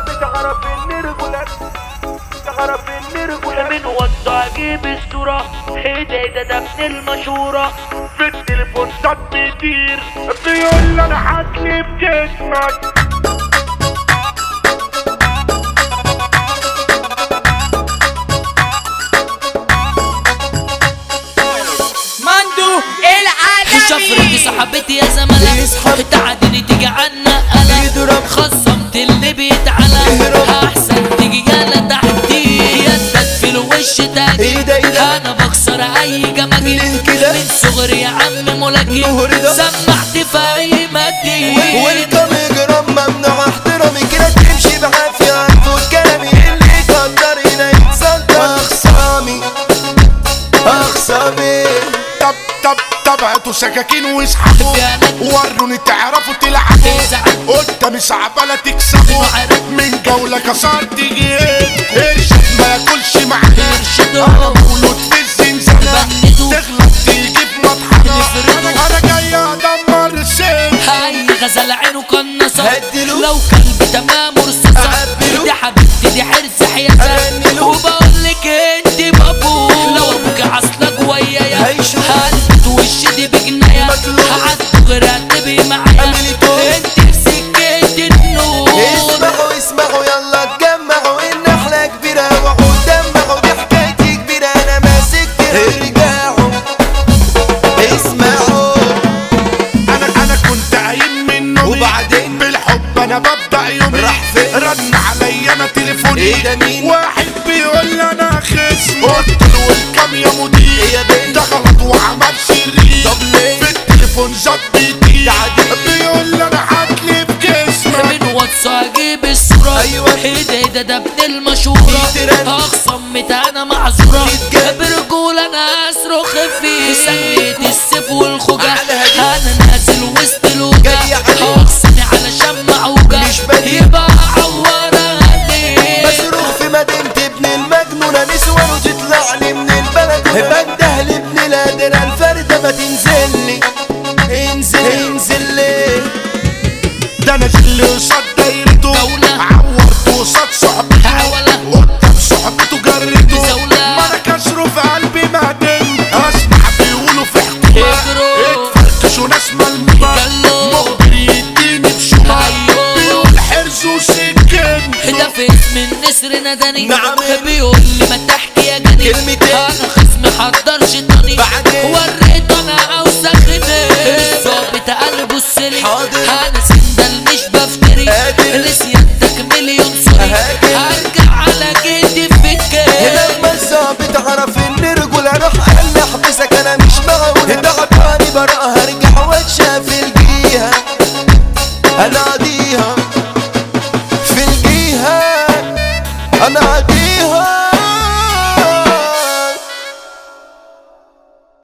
تعرف اني رجولك تعرف اني رجولك من وضع اجيب الصورة هدى ده ابن المشورة في التليفون صوت بيطير بيقول لي انا حاكلي بجسمك مندو شفرتي العالمي صاحبتي يا زملاء يسحب. تعدني تيجي عنا قلق يضرب. خصمت اللي بيتعلى يهرب. احسن تيجي يالا تحتي يدك في الوش تاجي ايه ده ايه ده انا بكسر اي جماجي ليه كده؟ من صغري يا عم ملاكي النهر ده. سمعت في اي مجدي والكم جرام ممنوع احترامي كده تمشي بعافية عارفه كلامي اللي يقدر هنا يتصدر اخصامي اخصامي طب طب طبعتوا سكاكين واسحبوا وروني تعرفوا تلعبوا تزعل. قدامي صعبة لا تكسبوا عارف. من جولة كسرت جيت ارشد ما ياكلش معاك ارشده. انا مولود في الزنزانة بنده. تغلط تيجي بمطحنة نفرده. انا جاي ادمر السن هاي غزل عينه قنصة هديله. لو كلب تمام رصاصة أقبله. دي حبيبتي دي حرص حياتها أرنله. وبقول لك انت بابو لو ابوك عصلك ويايا هيشوف. هلبت وش دي بجنايا مطلوب. هعدي رتبي معايا أعملي توب. انت في سكة النور اسمعوا اسمعوا يلا اتجمعوا النحلة كبيرة وقعوا دمعوا دي حكايتي كبيرة انا ماسك ارجعوا اسمعوا انا انا كنت قايم من نومي وبعدين؟ بالحب انا ببدا يومي راح فين؟ رن عليا انا تليفوني ايه ده مين؟ واحد بيقول لي انا خصم قلت له الكام يا مدير ايه يا بنت؟ ده غلط وعمل شرير طب ليه؟ في التليفون زاد بيطير عادي. بيقول لي انا هتلي بجسمك من واتس اجيب الصورة أيوة. ايه ده ده ابن المشهورة يترن. اخصم متى انا معذورة يتجاب. برجول انا اصرخ فيه سميت السيف والخوجة على هدي. انا نازل وسط الوجع جاي عليه. اقسمي علشان معوجة مش بديل. يبقى عورة عليه بصرخ في مدينة ابن المجنونة نسوان وتطلع لي من البلد بنده لابن القادرة الفردة ما تنزلي انزل انزل ليه ده انا اللي قصاد دايرته دولة. عورته قصاد صحبته حولة. قدام صحبته جرته زولة. ما انا كسره في قلبي معدن اسمع بيقولوا في حكومة اجروا. اتفركشوا ناس ملمومة جلو. مخبر يديني بشومة أيوه. بيقول حرز وسكن ده في اسم النسر نداني نعم. بيقول لي ما تحكي يا جني كلمتين. انا خصمي حضر شيطاني بعدين. وريت انا اوسخ الظابط قال بص لي حاضر. انا سندل مش بفتري قادر. لسيادتك مليون سوري هاجر. هرجع على جدي في الكيس لما الظابط عرف ان رجل راح قال لي احبسك انا مش معقول ضغطاني براءة هرجع واتشاف الجيهة انا اقضيها في الجيهة انا اقضيها